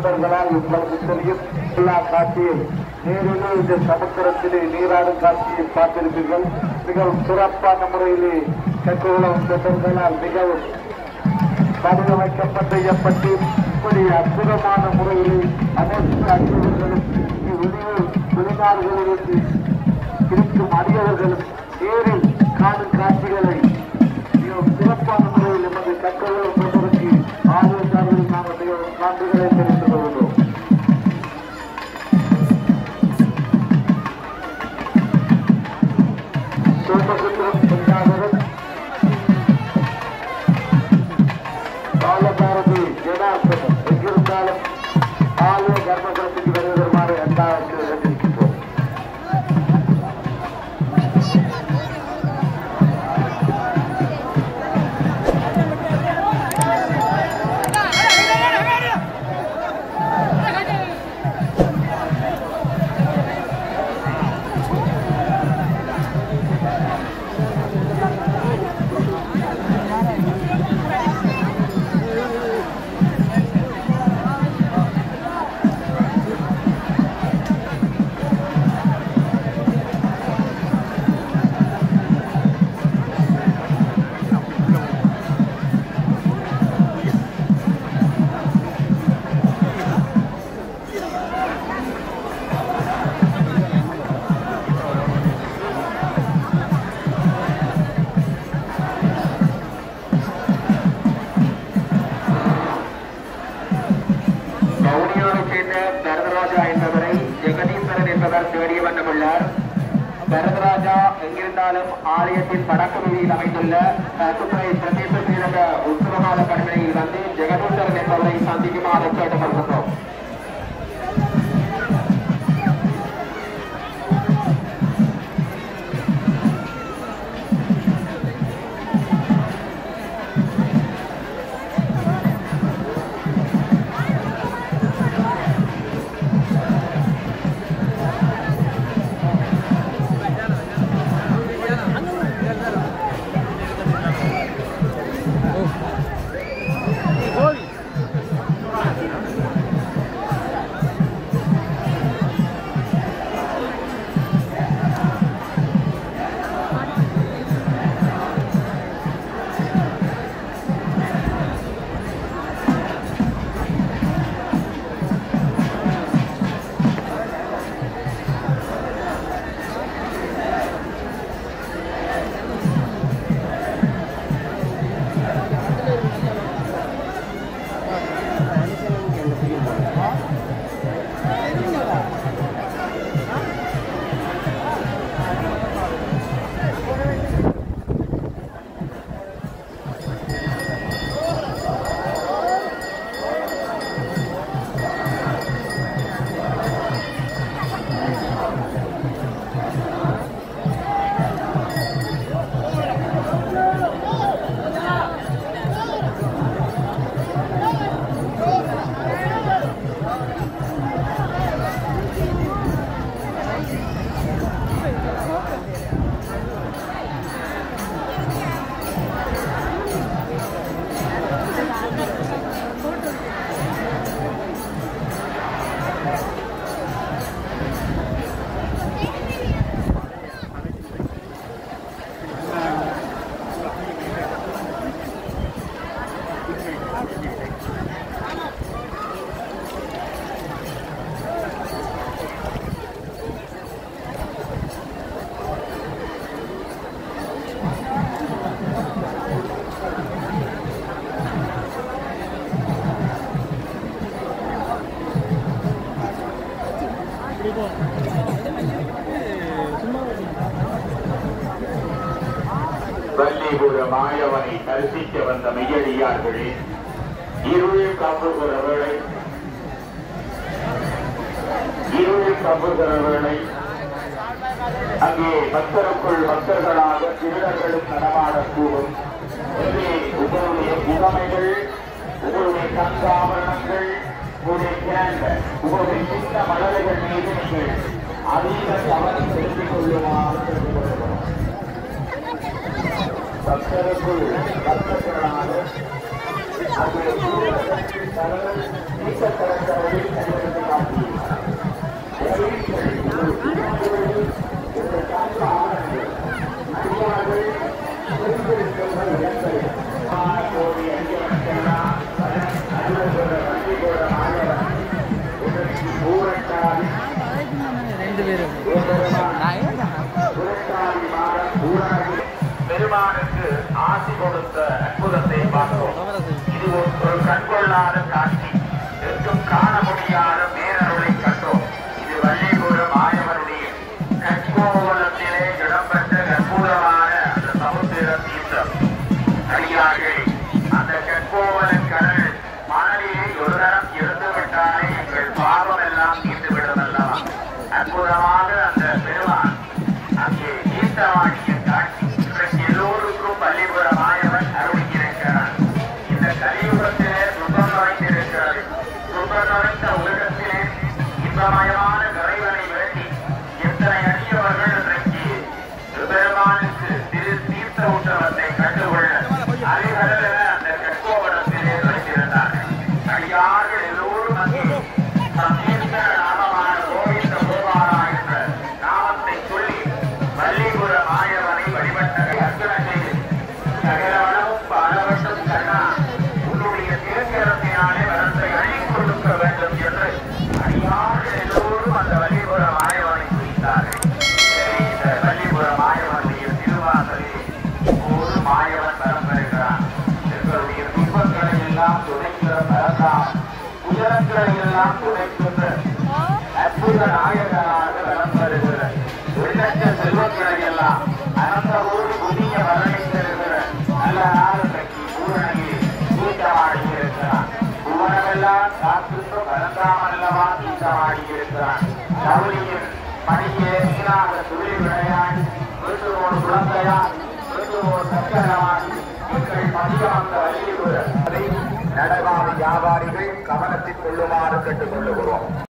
நண்பர்களால் உங்களுக்கு தெரியும் எல்லா காட்சியும் நேரிலே இந்த சமுத்திரத்திலே நீராடும் காட்சியை பார்த்திருப்பீர்கள் மிகவும் சிறப்பான முறையிலே கட்டுவளம் தொண்டர்களால் மிகவும் வடிவமைக்கப்பட்ட எப்பட்டு இப்படி அற்புதமான முறையிலே அனைத்து அறிஞர்களும் வெளியூர் வெளிநாடுகளிலிருந்து இருக்கும் அறியவர்களும் நேரில் காணும் காட்சிகளை மிகவும் சிறப்பான முறையில் நமது கட்டுரைகள் கொண்டதற்கு ஆர்வத்தார்கள் நாங்கள் மிகவும் சான்றுகளை தெரிவித்துக் கொள்கிறோம் சோமசுந்தரம் பொன்னாளரும் பாலபாரதி ஜனார்த்தனம் எங்கிருந்தாலும் ஆலய கர்மகுலத்துக்கு வருவதற்கான அண்டாவுக்கு இருக்கின்றோம் வவுனியாவைச் சேர்ந்த பரதராஜா என்பவரை ஜெகதீஸ்வரன் என்பவர் தேடிய வண்ணமுள்ளார் பரதராஜா எங்கிருந்தாலும் ஆலயத்தின் வடக்கு வீதியில் அமைந்துள்ள கட்டுத்துறை பிரதேச செயலக உற்சவகால கடமையில் வந்து ஜெகதீஸ்வரன் என்பவரை சந்திக்குமாறு கேட்டுக்கொள்கின்றோம் வள்ளிபுர மாயவனை தரிசிக்க வந்த மெய்யடியார்களே இருள் கம்புகிற வேளை இருள் கம்புகிற வேளை அங்கே பக்தருக்குள் பக்தர்களாக திருடர்களும் நடமாடக்கூடும் எனவே உங்களுடைய புகமைகள் உங்களுடைய கங்காபரணங்கள் உங்களுடைய கேண்டல் உங்களுடைய சின்ன மலர்கள் மீது நீங்கள் அதீத கவனம் செலுத்திக் கொள்ளுமாறு கேட்டுக்கொள்கிறோம் பக்தருக்குள் பக்தர்களாக அங்கே தலைவர் நீக்க கடற்கரையை கையெழுத்து காட்டியிருக்கிறார் எனவே ஒரு தீர்மானங்களில் இந்த கால ஆவணங்கள் அறிவார்கள் தெரிந்திருக்கின்ற இடங்கள் கோடி அஞ்செல்லாம் அலுவலக வண்டி போட ஆயவர் இதற்கு ஊரட்டாதி ரெண்டு பேரும் புரட்டாதி மாதம் ஊராட்சி பெருமானுக்கு ஆசி கொடுத்த அற்புதத்தை பார்த்தோம் இது ஒரு- ஒரு கண்கொள்ளாத காட்சி எங்கும் காண முடியாத பேரருளை கண்டோம் இது வள்ளிபுரம் ஆயவருடைய கற்கோவலத்திலே இடம்பெற்ற அற்புதமான அந்த சமுத்திர தீர்த்தம் அடியார்களே அந்த கற்கோவலன் கடல் மணலிலே ஒரு தரம் இருந்து விட்டாலே எங்கள் பாவம் எல்லாம் தீர்ந்து விடும் அல்லவா அற்புதமாக அந்த பெருமான் அங்கே தீர்த்தவாடிய காட்சி இன்றைக்கு எல்லோருக்கும் பள்ளிபுரம் ஆயவன் அருளியிருக்கிறான் இந்த கலியுகத்திலே துன்பம் நுழைந்திருக்கிறது துன்பம் நுழைந்த உலகத்திலே இன்பமயமான இறைவனை வேண்டி எத்தனை அடியவர்கள் இன்றைக்கு பெருமானுக்கு திரு தீர்த்த உற்சவத்தை கண்டுகொள்ள அலைகடல அந்த கற்கோவனத்திலே நுழைந்திருந்தார்கள் அடியார்கள் எல்லோரும் அங்கே சத்தீஸ்வர நாமமான கோவிந்த கோபாலா என்ற நாமத்தை சொல்லி வள்ளிபுர மாயவனை வழிபட்டதை அர்ச்சனை செய்து சகல வளமும் பலவட்டம் கண்ணா உன்னுடைய திருக்கரத்தினாலே வளத்தை அழி கொடுக்க வேண்டும் என்று அடியார்கள் எல்லோரும் அந்த வள்ளிபுர மாயவனை குறித்தார்கள் எனவே இந்த வள்ளிபுர மாயவனுடைய திருவாசலில் இப்போது மாயவன் வரம் பெறுகிறான் எங்களுடைய துன்பங்களை எல்லாம் துடைக்கிற பரந்தாம் உயரங்களை எல்லாம் துடைக்கின்ற அற்புத நாயகனாக வலம் வருகிற உள்ளற்ற செல்வங்களை எல்லாம் அனந்தவோடு புதிய வரலை தருகிற நல்ல நாள் இன்றைக்கு பூரணியில் கூட்டமாடி இருக்கிறான் புவனமெல்லாம் காத்திருந்த பரந்தாமல்லவா தீட்டமாடி இருக்கிறான் கவுளியின் மணியே நீராக துளி விளையாடி வீட்டுவோடு குழந்தையால் வீட்டுவோடு சக்கரமாடி எங்கள் மதியம் அந்த வழியில் நடவாத வியாபாரிகள் கவனத்தில் கொள்ளுமாறு கேட்டுக் கொள்ளுகிறோம்